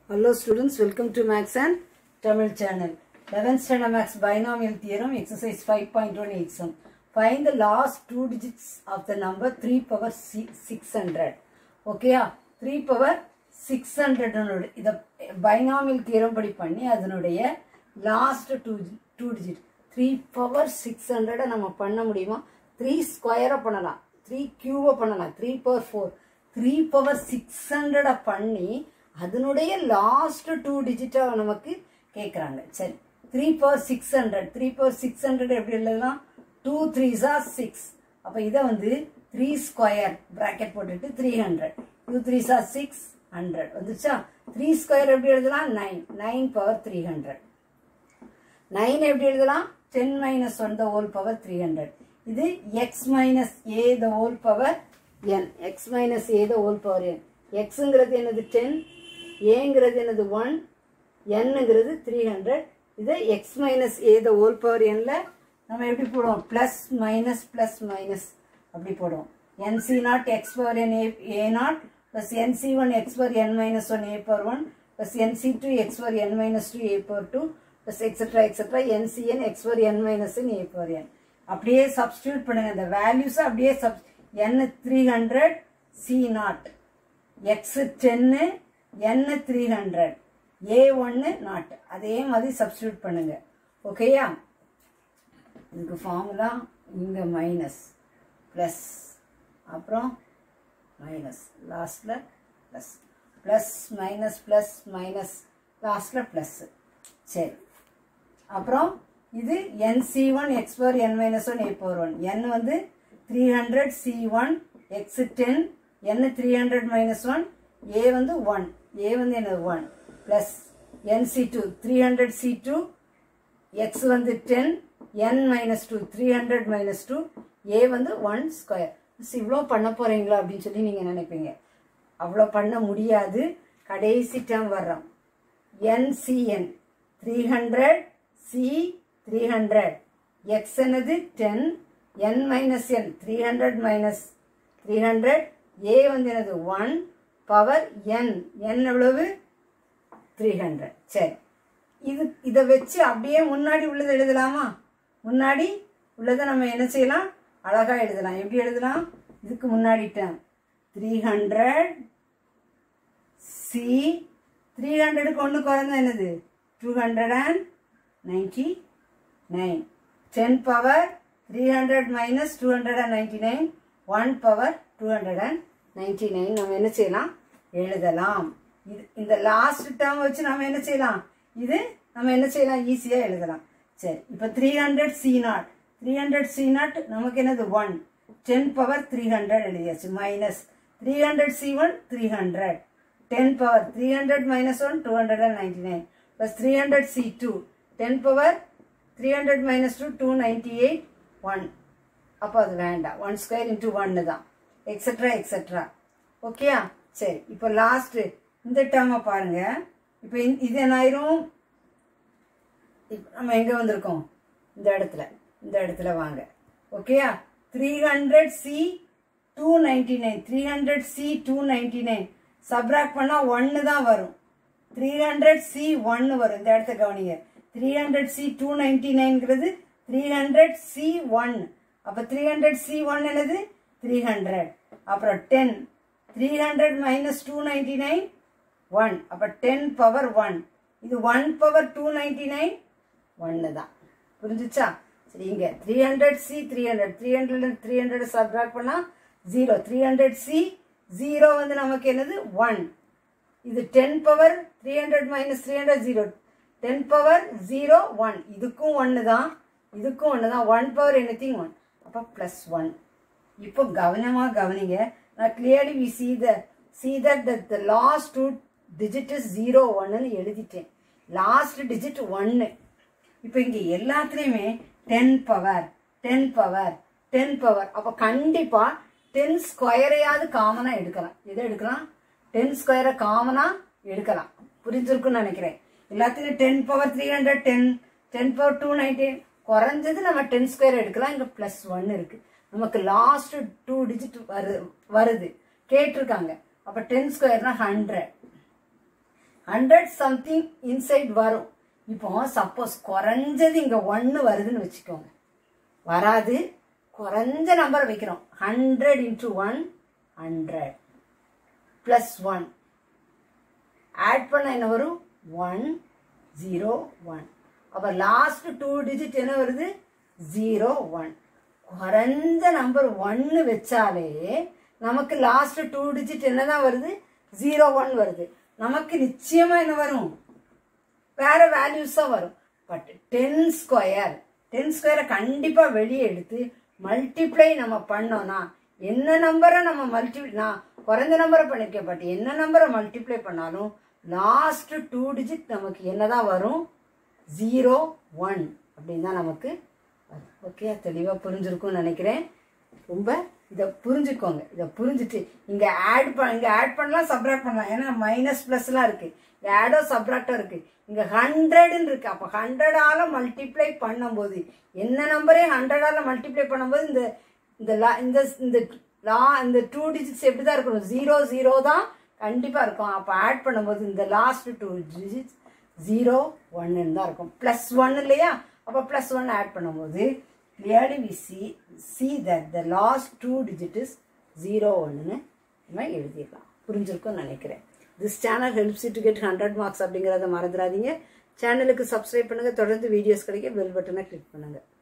Hello students, welcome to Max and Tamil channel. 11th standard Max binomial theorem exercise 5.1 exam. Find the last two digits of the number 3 power si- 600. ஓகேயா three power six hundred இதை binomial theorem படி பண்ணி அதனுடைய last two two digit three power six ஹண்ட்ரடை நம்ம பண்ண முடியுமா three ஸ்கொயரை பண்ணலாம் த்ரீ கியூவை பண்ணலாம் three power four three power six ஹண்ட்ரடை பண்ணி அதனுடைய லாஸ்ட் டூ டிஜிட்டை நமக்கு கேட்குறாங்க சரி three power six hundred three power six hundred எப்படி எழுதலாம் டூ த்ரீஸா சிக்ஸ் அப்போ இதை வந்து த்ரீ ஸ்கொயர் ப்ராக்கெட் போட்டுட்டு த்ரீ ஹண்ட்ரட் டூ த்ரீஸா சிக்ஸ் ஹண்ட்ரட் வந்துச்சா த்ரீ ஸ்கொயர் எப்படி எழுதலாம் nine nine power three hundred nine எப்படி எழுதலாம் ten minus one the whole power three hundred இது x minus a the whole power n x minus a the whole power n எக்ஸுங்கிறது என்னது ten ஏங்கிறது என்னது one என்னங்கிறது த்ரீ ஹண்ட்ரட் இது x minus a the whole power என்ல நம்ம எப்படி போடுவோம் ப்ளஸ் மைனஸ் ப்ளஸ் மைனஸ் அப்படி போடுவோம் n c naught x power n A A naught plus n c one x power n minus one a power one plus n c two x power n minus two a power two plus etcetera etcetera n c n x power n minus n a power n அப்படியே substitute பண்ணுங்க இந்த values அப்படியே sub n three hundred c naught x டென்னு n three hundred a ஒன்று naught அதே மாதிரி substitute பண்ணுங்க ஓகேயா இதுக்கு ஃபார்முலா இங்கே மைனஸ் ப்ளஸ் அப்புறம் மைனஸ் லாஸ்ட்டில் plus plus minus plus minus லாஸ்ட்டில் ப்ளஸ்ஸு சரி அப்புறம் இது n c one x power n minus one a power one n வந்து three hundred c one x ten n three hundred minus one a வந்து one a வந்து என்னது one plus n c two three hundred c two x வந்து ten n minus two three hundred minus two a வந்து one square இவ்வளோ பண்ண போகிறீங்களா அப்படின்னு சொல்லி நீங்கள் நினைப்பீங்க அவ்வளோ பண்ண முடியாது கடைசி டேர்ம் வர்றோம் n c n three hundred c three hundred x என்னது ten n minus n three hundred minus three hundred a வந்து என்னது ஒன் பவர் என் என் எவ்வளவு த்ரீ ஹண்ட்ரட் சரி இது இதை வச்சு அப்படியே முன்னாடி உள்ளதை எழுதலாமா முன்னாடி உள்ளதை நம்ம என்ன செய்யலாம் அழகாக எழுதலாம் எப்படி எழுதலாம் இதுக்கு முன்னாடி term three hundred c three ஹண்ட்ரடுக்கு ஒன்று குறைந்தா என்னது two hundred and ninety nine ten power three hundred minus two hundred and ninety nine one power two hundred and ninety nine நம்ம என்ன செய்யலாம் எழுதலாம் இது இந்த லாஸ்ட் டேர்ம் வச்சு நம்ம என்ன செய்யலாம் இது நம்ம என்ன செய்யலாம் ஈஸியாக எழுதலாம் சரி இப்போ three hundred c naught three hundred c naught நமக்கு என்னது one ten power three hundred எழுதியாச்சு minus three hundred c one three hundred ten power three hundred minus one two hundred and ninety nine plus three hundred c two ten power three hundred minus two two ninety eight one அப்போ அது வேண்டாம் one square into ஒன்று தான் extra extra ஓகேயா சரி இப்போ last இந்த டேர்மை பாருங்க இப்போ இது என்ன ஆயிரும் இப்போ நம்ம எங்கே வந்திருக்கோம் இந்த இடத்துல இந்த இடத்துல வாங்க ஓகேயா three hundred c two ninety nine three hundred c two ninety nine subtract பண்ணால் ஒன்று தான் வரும் த்ரீ ஹண்ட்ரட் சி ஒன்று வரும் இந்த இடத்த கவனிங்க three hundred c two ninety நைன்ங்கிறது த்ரீ ஹண்ட்ரட் சி ஒன் அப்போ த்ரீ ஹண்ட்ரட் சி ஒன் என்னது த்ரீ ஹண்ட்ரட் அப்புறம் ten three hundred minus two ninety nine one அப்போ டென் பவர் ஒன் இது one power two ninety nine ஒன்று தான் புரிஞ்சுச்சா சரி இங்கே three hundred c three hundred three hundred three hundred subtract பண்ணால் zero three hundred c zero வந்து நமக்கு என்னது ஒன் இது ten power three hundred minus three hundred zero ten power zero one இதுக்கும் ஒன்று தான் இதுக்கும் ஒன்று தான் one power any thing one அப்போ ப்ளஸ் ஒன் இப்போ கவனமாக கவனிங்க நான் clearly we see the see that the last two digit is zero ஒன்னுன்னு எழுதிட்டேன் லாஸ்ட் டிஜிட் ஒன்று இப்போ இங்கே எல்லாத்துலேயுமே ten power ten power ten power அப்போ கண்டிப்பாக டென் ஸ்கொயரையாவது காமனாக எடுக்கலாம் எதை எடுக்கலாம் டென் ஸ்கொயரை காமனாக எடுக்கலாம் புரிஞ்சிருக்குன்னு நினைக்கிறேன் எல்லாத்துலேயும் ten power three hundred ten ten power two nineteen குறைஞ்சது நம்ம டென் ஸ்கொயர் எடுக்கலாம் இங்கே ப்ளஸ் ஒன் இருக்குது நமக்கு லாஸ்ட் டூ டிஜிட் வரு வருது கேட்டிருக்காங்க அப்போ டென் ஸ்கொயர்னா ஹண்ட்ரட் ஹண்ட்ரட் சம்திங் இன்சைட் வரும் இப்போ சப்போஸ் குறைஞ்சது இங்கே ஒன்று வருதுன்னு வச்சுக்கோங்க வராது குறைஞ்ச நம்பரை வைக்கிறோம் hundred into one hundred plus one add பண்ண என்ன வரும் ஒன் ஜீரோ ஒன் அப்போ லாஸ்ட் டூ டிஜிட் என்ன வருது ஜீரோ ஒன் குறைஞ்ச நம்பர் ஒன்று வச்சாலே நமக்கு லாஸ்ட் டூ டிஜிட் என்ன தான் வருது ஜீரோ ஒன் வருது நமக்கு நிச்சயமாக என்ன வரும் வேற வேல்யூஸாக வரும் பட் டென் ஸ்கொயர் டென் ஸ்கொயரை கண்டிப்பாக வெளியே எடுத்து மல்டிப்ளை நம்ம பண்ணோம்னா என்ன நம்பரை நம்ம மல்டி நான் குறைஞ்ச நம்பரை பண்ணிருக்கேன் பட் என்ன நம்பரை மல்டிப்ளை பண்ணாலும் லாஸ்ட் டூ டிஜிட் நமக்கு என்னதான் வரும் ஜீரோ ஒன் அப்படின்னு தான் நமக்கு வரும் ஓகே தெளிவாக புரிஞ்சிருக்கும்னு நினைக்கிறேன் ரொம்ப இதை புரிஞ்சுக்கோங்க இதை புரிஞ்சுட்டு இங்கே ஆட் பண்ண இங்கே ஆட் பண்ணலாம் சப்ராக்ட் பண்ணலாம் ஏன்னா மைனஸ் ப்ளஸ்லாம் இருக்குது இங்கே ஆடோ சப்ராக்டோ இருக்குது இங்கே ஹண்ட்ரடுன்னு இருக்குது அப்போ ஹண்ட்ரடால் மல்டிப்ளை பண்ணும்போது என்ன நம்பரே ஹண்ட்ரடால் மல்டிப்ளை பண்ணும்போது இந்த இந்த லா இந்த இந்த லா இந்த டூ டிஜிட்ஸ் எப்படி தான் இருக்கணும் ஜீரோ ஜீரோ தான் கண்டிப்பாக இருக்கும் அப்போ ஆட் பண்ணும்போது இந்த லாஸ்ட் டூ டிஜிட்ஸ் ஜீரோ ஒன்னு தான் இருக்கும் ப்ளஸ் ஒன் இல்லையா அப்போ ப்ளஸ் ஒன் ஆட் பண்ணும்போது clearly we see see that the last two digit is zero ஒன்றுன்னு நம்ம எழுதிடலாம் புரிஞ்சிருக்கும்னு நினைக்கிறேன் this channel helps to get hundred marks அப்படிங்கிறத மறந்துடாதீங்க சேனலுக்கு சப்ஸ்கிரைப் பண்ணுங்கள் தொடர்ந்து வீடியோஸ் கிடைக்க பெல் பட்டனை கிளிக் பண்ணுங்கள்